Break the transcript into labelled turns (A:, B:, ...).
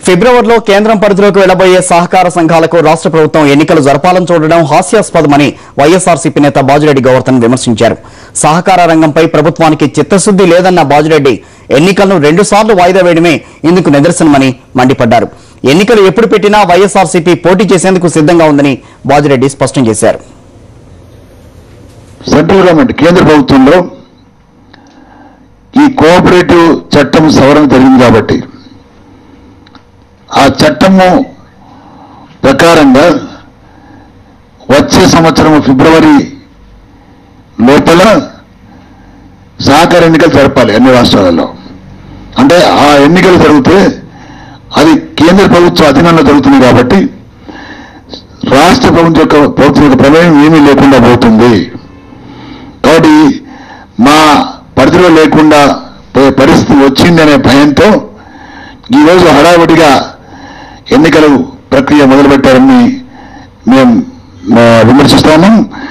A: ఫిబ్రవరిలో కేంద్రం పరిధిలోకి వెళ్లబోయే సహకార సంఘాలకు రాష్ట్ర ప్రభుత్వం ఎన్నికలు జరపాలని చూడడం హాస్యాస్పదమని వైఎస్ఆర్సీపీ నేత బాజిరెడ్డి గోవర్ధన్ విమర్శించారు సహకార రంగంపై ప్రభుత్వానికి చిత్తశుద్ది లేదన్న బాజిరెడ్డి ఎన్నికలను రెండుసార్లు వాయిదా వేయడమే ఇందుకు నిదర్శనమని మండిపడ్డారు ఎన్నికలు ఎప్పుడు పెట్టినా వైఎస్ఆర్సీపీ పోటీ చేసేందుకు సిద్ధంగా ఉందని బాజిరెడ్డి స్పష్టం చేశారు
B: సెంట్రల్ గవర్నమెంట్ కేంద్ర ప్రభుత్వంలో ఈ కోఆపరేటివ్ చట్టం సవరణ జరిగింది కాబట్టి ఆ చట్టము ప్రకారంగా వచ్చే సంవత్సరం ఫిబ్రవరి లోపల సహకార ఎన్నికలు జరపాలి అన్ని రాష్ట్రాలలో అంటే ఆ ఎన్నికలు జరిగితే అది కేంద్ర ప్రభుత్వ అధీనంలో జరుగుతుంది కాబట్టి రాష్ట్ర ప్రభుత్వం యొక్క ప్రభుత్వం యొక్క ప్రమేయం ఏమీ లేకుండా పోతుంది కాబట్టి మా పరిధిలో లేకుండా పోయే పరిస్థితి వచ్చిందనే భయంతో ఈరోజు హడావుడిగా ఎన్నికలు ప్రక్రియ మొదలుపెట్టారని మేము ఆ, విమర్శిస్తాము